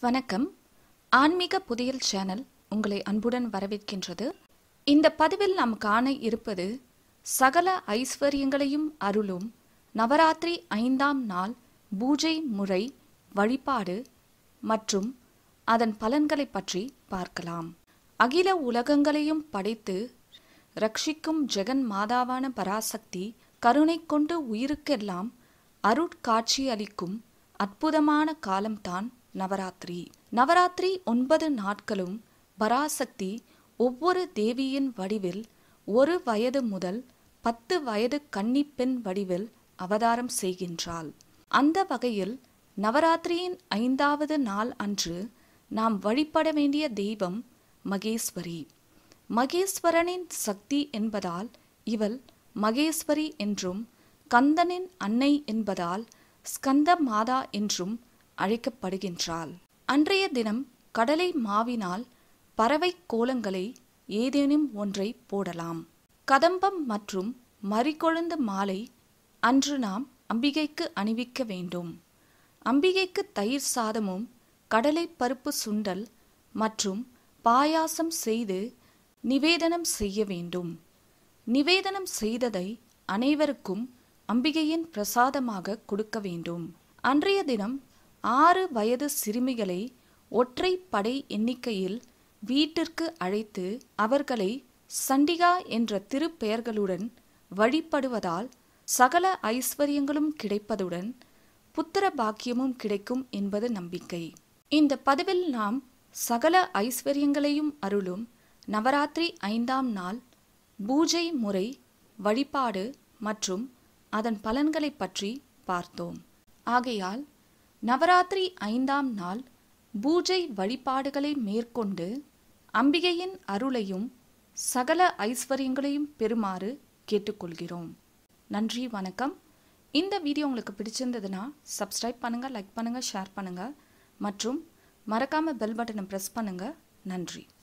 வணக்கம் ஆன்மீக புதியல் சேனல் உங்களை அன்புடன் வரவேற்கின்றது இந்த பதிவில் நாம் காண இருப்பது சகல ஐஸ்வர்யங்களையும் அருளும் நவராத்திரி ஐந்தாம் நாள் பூஜை முறை வழிபாடு மற்றும் அதன் பலன்களை பற்றி பார்க்கலாம் அகில உலகங்களையும் படைத்து ரட்சிக்கும் ஜெகன் மாதாவான பராசக்தி கருணை கொண்டு உயிருக்கெல்லாம் அருட்காட்சி அளிக்கும் அற்புதமான காலம்தான் நவராத்திரி நவராத்திரி ஒன்பது நாட்களும் பராசக்தி ஒவ்வொரு தேவியின் வடிவில் ஒரு வயது முதல் பத்து வயது கன்னிப்பெண் வடிவில் அவதாரம் செய்கின்றாள் அந்த வகையில் நவராத்திரியின் ஐந்தாவது நாள் அன்று நாம் வழிபட வேண்டிய தெய்வம் மகேஸ்வரி மகேஸ்வரனின் சக்தி என்பதால் இவள் மகேஸ்வரி என்றும் கந்தனின் அன்னை என்பதால் ஸ்கந்த மாதா என்றும் அழைக்கப்படுகின்றாள் அன்றைய தினம் கடலை மாவினால் பறவை கோலங்களை ஏதேனும் ஒன்றை போடலாம் கதம்பம் மற்றும் மறிகொழுந்து மாலை அன்று நாம் அம்பிகைக்கு அணிவிக்க வேண்டும் அம்பிகைக்கு தயிர் சாதமும் கடலை பருப்பு சுண்டல் மற்றும் பாயாசம் செய்து நிவேதனம் செய்ய வேண்டும் நிவேதனம் செய்ததை அனைவருக்கும் அம்பிகையின் பிரசாதமாக கொடுக்க வேண்டும் அன்றைய தினம் ஆறு வயது சிறுமிகளை ஒற்றை படை எண்ணிக்கையில் வீட்டிற்கு அழைத்து அவர்களை சண்டிகா என்ற திருப்பெயர்களுடன் வழிபடுவதால் சகல ஐஸ்வர்யங்களும் கிடைப்பதுடன் புத்திர பாக்கியமும் கிடைக்கும் என்பது நம்பிக்கை இந்த பதிவில் நாம் சகல ஐஸ்வர்யங்களையும் அருளும் நவராத்திரி ஐந்தாம் நாள் பூஜை முறை வழிபாடு மற்றும் அதன் பலன்களை பற்றி பார்த்தோம் ஆகையால் நவராத்திரி ஐந்தாம் நாள் பூஜை வழிபாடுகளை மேற்கொண்டு அம்பிகையின் அருளையும் சகல ஐஸ்வர்யங்களையும் பெறுமாறு கேட்டுக்கொள்கிறோம் நன்றி வணக்கம் இந்த வீடியோ உங்களுக்கு பிடிச்சிருந்ததுன்னா சப்ஸ்கிரைப் பண்ணுங்கள் லைக் பண்ணுங்கள் ஷேர் பண்ணுங்கள் மற்றும் மறக்காமல் பெல் பட்டனை ப்ரெஸ் பண்ணுங்கள் நன்றி